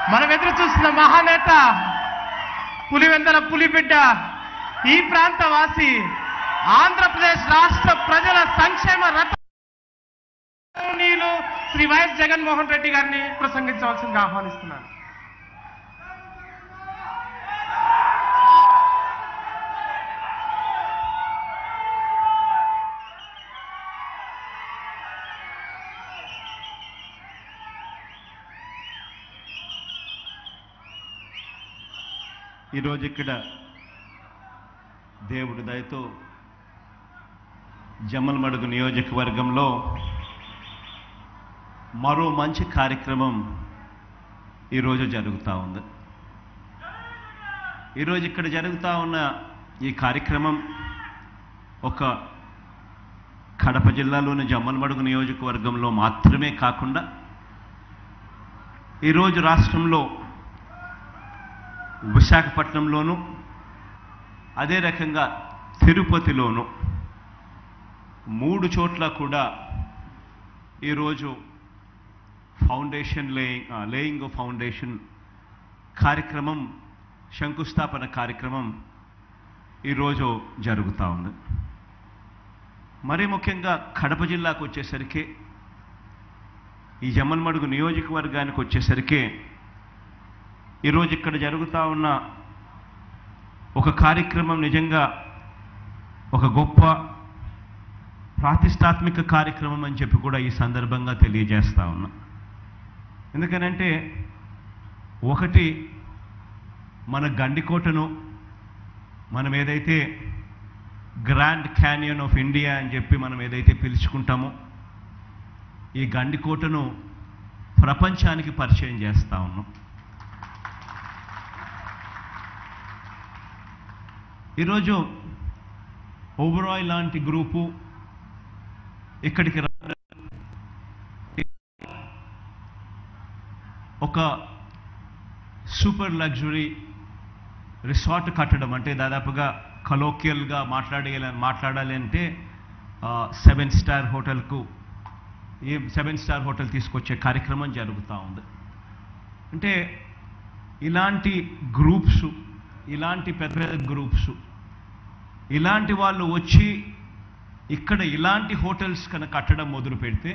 మనం ఎదురు చూస్తున్న మహానేత పులివెందల పులిబిడ్డ ఈ ప్రాంత వాసి ఆంధ్రప్రదేశ్ రాష్ట్ర ప్రజల సంక్షేమ రథ నీలు శ్రీ వైఎస్ జగన్మోహన్ రెడ్డి గారిని ప్రసంగించవలసిందిగా ఆహ్వానిస్తున్నాను ఈరోజు ఇక్కడ దేవుడి దయతో జమ్మలమడుగు నియోజకవర్గంలో మరో మంచి కార్యక్రమం ఈరోజు జరుగుతూ ఉంది ఈరోజు ఇక్కడ జరుగుతూ ఉన్న ఈ కార్యక్రమం ఒక కడప జిల్లాలోని జమ్మలమడుగు నియోజకవర్గంలో మాత్రమే కాకుండా ఈరోజు రాష్ట్రంలో విశాఖపట్నంలోను అదే రకంగా తిరుపతిలోను మూడు చోట్ల కూడా ఈరోజు ఫౌండేషన్ లేయింగ్ లేయింగ్ ఫౌండేషన్ కార్యక్రమం శంకుస్థాపన కార్యక్రమం ఈరోజు జరుగుతూ ఉంది మరీ ముఖ్యంగా కడప జిల్లాకు వచ్చేసరికి ఈ జమ్మలమడుగు నియోజకవర్గానికి వచ్చేసరికి ఈరోజు ఇక్కడ జరుగుతూ ఉన్న ఒక కార్యక్రమం నిజంగా ఒక గొప్ప ప్రాతిష్టాత్మిక కార్యక్రమం అని చెప్పి కూడా ఈ సందర్భంగా తెలియజేస్తా ఉన్నా ఎందుకనంటే ఒకటి మన గండికోటను మనం ఏదైతే గ్రాండ్ క్యానియన్ ఆఫ్ ఇండియా అని చెప్పి మనం ఏదైతే పిలుచుకుంటామో ఈ గండికోటను ప్రపంచానికి పరిచయం చేస్తా ఉన్నాం ఈరోజు ఓబరాయ్ లాంటి గ్రూపు ఇక్కడికి రా ఒక సూపర్ లగ్జరీ రిసార్ట్ కట్టడం అంటే దాదాపుగా కలోకియల్గా మాట్లాడే మాట్లాడాలి అంటే సెవెన్ స్టార్ హోటల్కు ఈ సెవెన్ స్టార్ హోటల్ తీసుకొచ్చే కార్యక్రమం జరుగుతూ ఉంది అంటే ఇలాంటి గ్రూప్స్ ఇలాంటి పెద్ద పెద్ద గ్రూప్స్ ఇలాంటి వాళ్ళు వచ్చి ఇక్కడ ఇలాంటి హోటల్స్ కనుక కట్టడం మొదలు పెడితే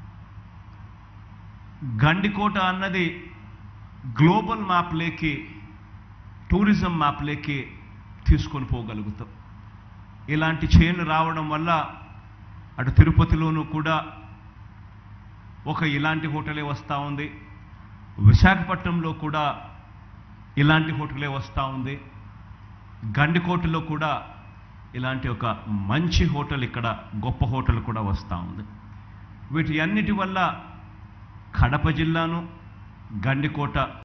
గండికోట అన్నది గ్లోబల్ మ్యాప్లేకి టూరిజం మ్యాప్లేకి తీసుకొని పోగలుగుతాం ఇలాంటి చైన్లు రావడం వల్ల అటు తిరుపతిలోనూ కూడా ఒక ఇలాంటి హోటలే వస్తూ ఉంది విశాఖపట్నంలో కూడా ఇలాంటి హోటలే వస్తూ ఉంది గండికోటలో కూడా ఇలాంటి ఒక మంచి హోటల్ ఇక్కడ గొప్ప హోటల్ కూడా వస్తూ ఉంది వీటి అన్నిటి వల్ల కడప జిల్లాను గండికోట